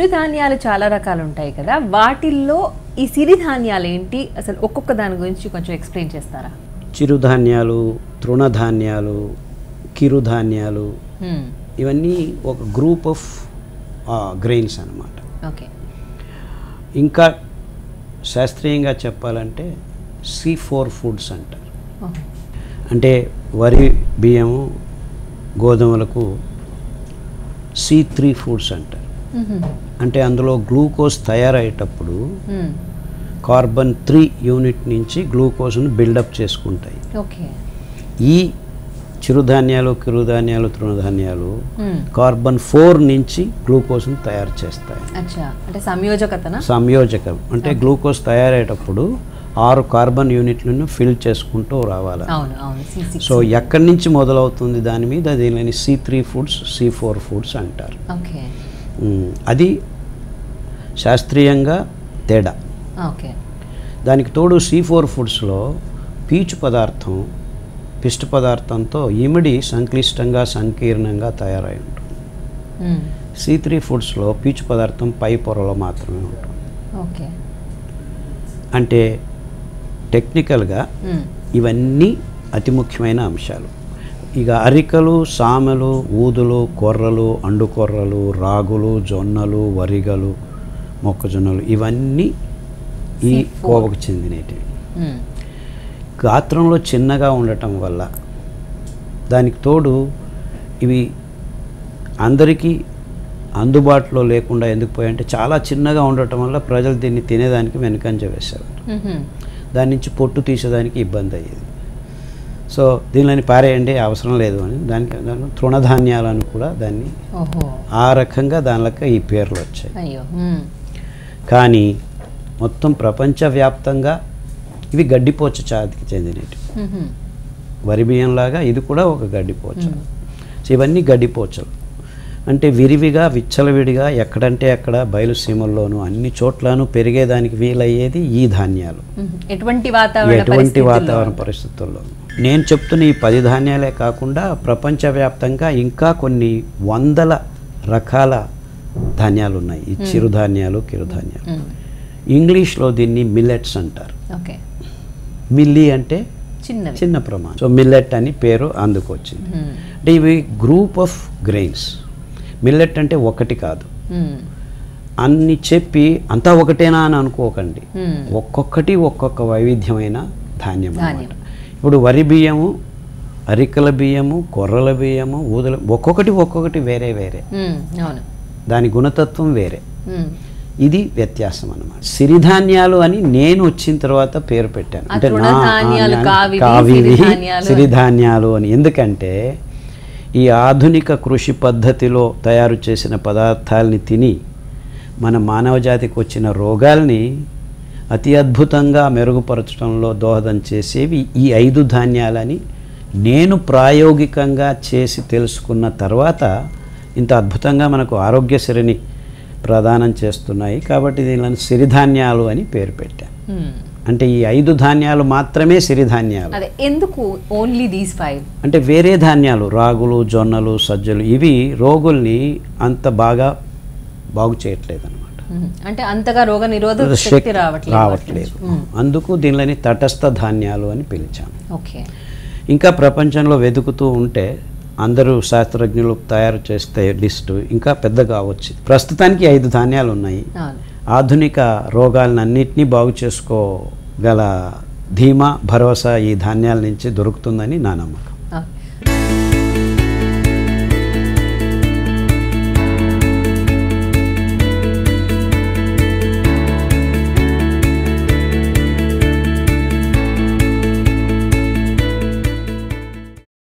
చిరుధాన్యాలు చాలా రకాలు ఉంటాయి కదా వాటిల్లో ఈ సిరిధాన్యాలు ఏంటి అసలు ఒక్కొక్క దాని గురించి కొంచెం ఎక్స్ప్లెయిన్ చేస్తారా చిరుధాన్యాలు తృణధాన్యాలు కిరుధాన్యాలు మ్మ్. ఇవన్నీ ఒక గ్రూప్ ఆఫ్ గ్రెయిన్స్ అన్నమాట ఓకే ఇంకా శాస్త్రీయంగా చెప్పాలంటే సి ఫోర్ ఫుడ్స్ అంటారు ఓహో. అంటే వరి బియ్యము గోధుమలకు సి త్రీ ఫుడ్స్ అంటారు మ్మ్. అంటే అందులో గ్లూకోజ్ తయారయ్యేటప్పుడు మ్మ్. కార్బన్ త్రీ యూనిట్ నుంచి గ్లూకోజ్ను బిల్డప్ చేసుకుంటాయి ఓకే ఈ చిరుధాన్యాలు కిరుధాన్యాలు తృణధాన్యాలు మ్మ్. కార్బన్ ఫోర్ నుంచి గ్లూకోజ్ను తయారు చేస్తాయి అచ్చా అంటే సంయోజకతనా సంయోజకం అంటే గ్లూకోజ్ తయారయ్యేటప్పుడు ఆరు కార్బన్ యూనిట్లను ఫిల్ చేసుకుంటూ రావాలి అవును అవును సి సిక్స్ సో ఎక్కడి నుంచి మొదలవుతుంది దాని మీద దీనిని C three foods C four foods అంటారు ఓకే ఉమ్, అది శాస్త్రీయంగా తేడా ఓకే దానికి తోడు సి ఫోర్ ఫుడ్స్లో పీచు పదార్థం పిష్ట పదార్థంతో ఇమిడి సంక్లిష్టంగా సంకీర్ణంగా తయారై ఉంటుంది మ్మ్. సి త్రీ ఫుడ్స్లో పీచు పదార్థం పై పొరలో మాత్రమే ఉంటుంది ఓకే అంటే టెక్నికల్గా మ్మ్. ఇవన్నీ అతి ముఖ్యమైన అంశాలు ఇక అరికలు సామెలు ఊదులు కొర్రలు అండుకొర్రలు రాగులు జొన్నలు వరిగలు మొక్కజొన్నలు ఇవన్నీ ఈ C4. కోవకు చెందినటివి మ్మ్. గాత్రంలో చిన్నగా ఉండటం వల్ల దానికి తోడు ఇవి అందరికీ అందుబాటులో లేకుండా ఎందుకు పోయాయంటే చాలా చిన్నగా ఉండటం వల్ల ప్రజలు దీన్ని తినేదానికి వెనుకంజ వేశారు మ్మ్. దాని నుంచి పొట్టు తీసేదానికి ఇబ్బంది అయ్యేది సో దీనిని పారేయండి అవసరం లేదు అని దానికి దాని తృణధాన్యాలను కూడా దాన్ని ఓహో ఆ రకంగా దానిలకి ఈ పేర్లు వచ్చాయి అయ్యో మ్మ్. కానీ మొత్తం ప్రపంచవ్యాప్తంగా ఇవి గడ్డిపోచ జాతికి చెందినవి మ్మ్. వరి బియ్యంలాగా ఇది కూడా ఒక గడ్డిపోచ సో ఇవన్నీ గడ్డిపోచలు అంటే విరివిగా విచ్చలవిడిగా ఎక్కడంటే అక్కడ బయలుసీమల్లోనూ అన్ని చోట్లను పెరిగేదానికి వీలయ్యేది ఈ ధాన్యాలు మ్మ్. ఎటువంటి వాతావరణ ఎటువంటి పరిస్థితుల్లో? వాతావరణ పరిస్థితుల్లో నేను చెప్తున్న ఈ పది ధాన్యాలే కాకుండా ప్రపంచవ్యాప్తంగా ఇంకా కొన్ని వందల రకాల ధాన్యాలు ఉన్నాయి ఈ చిరుధాన్యాలు కిరుధాన్యాలు మ్మ్. ఇంగ్లీష్లో దీన్ని మిల్లెట్స్ అంటారు ఓకే మిల్లీ అంటే చిన్నవి చిన్న ప్రమాణం సో మిల్లెట్ అని పేరు అందుకొచ్చింది మ్మ్. అంటే ఇవి గ్రూప్ ఆఫ్ గ్రెయిన్స్ మిల్లెట్ అంటే ఒకటి కాదు మ్మ్. అన్ని చెప్పి అంతా ఒకటేనా అని అనుకోకండి మ్మ్. ఒక్కొక్కటి ఒక్కొక్క వైవిధ్యమైన ధాన్యం ధాన్యం. అన్నమాట ఇప్పుడు వరి బియ్యము అరికల బియ్యము కొర్రల బియ్యము ఊదల ఒక్కొక్కటి ఒక్కొక్కటి వేరే వేరే మ్మ్. అవును దాని గుణతత్వం వేరే మ్మ్. ఇది వ్యత్యాసం అన్నమాట సిరిధాన్యాలు అని నేను వచ్చిన తర్వాత పేరు పెట్టాను ఆ తృణధాన్యాలు ఆ, కావివి, కావివి సిరిధాన్యాలు. సిరిధాన్యాలు అని ఎందుకంటే ఈ ఆధునిక కృషి పద్ధతిలో తయారు చేసిన పదార్థాలని తిని మన మానవ జాతికి వచ్చిన రోగాల్ని అతి అద్భుతంగా మెరుగుపరచడంలో దోహదం చేసేవి ఈ ఐదు ధాన్యాలని నేను ప్రాయోగికంగా చేసి తెలుసుకున్న తర్వాత ఇంత అద్భుతంగా మనకు ఆరోగ్యశ్రీని ప్రదానం చేస్తున్నాయి కాబట్టి దీనిని సిరిధాన్యాలు అని పేరు పెట్టాను మ్మ్. అంటే ఈ ఐదు ధాన్యాలు మాత్రమే సిరిధాన్యాలు అదే ఎందుకు ఓన్లీ దీస్ ఫైవ్ అంటే వేరే ధాన్యాలు రాగులు జొన్నలు సజ్జలు ఇవి రోగుల్ని అంత బాగా బాగు చేయట్లేదు అనమాట అంటే అంతగా రోగ నిరోధక శక్తి రావట్లేదు రావట్లేదు అందుకు దీనిని తటస్థ ధాన్యాలు అని పిలిచాము ఓకే ఇంకా ప్రపంచంలో వెతుకుతూ ఉంటే అందరూ శాస్త్రజ్ఞులు తయారు చేస్తే లిస్టు ఇంకా పెద్దగా కావచ్చు ప్రస్తుతానికి ఐదు ధాన్యాలు ఉన్నాయి అవును ఆధునిక రోగాలన్నింటినీ బాగు చేసుకోగల ధీమా భరోసా ఈ ధాన్యాల నుంచి దొరుకుతుందని నా నమ్మకం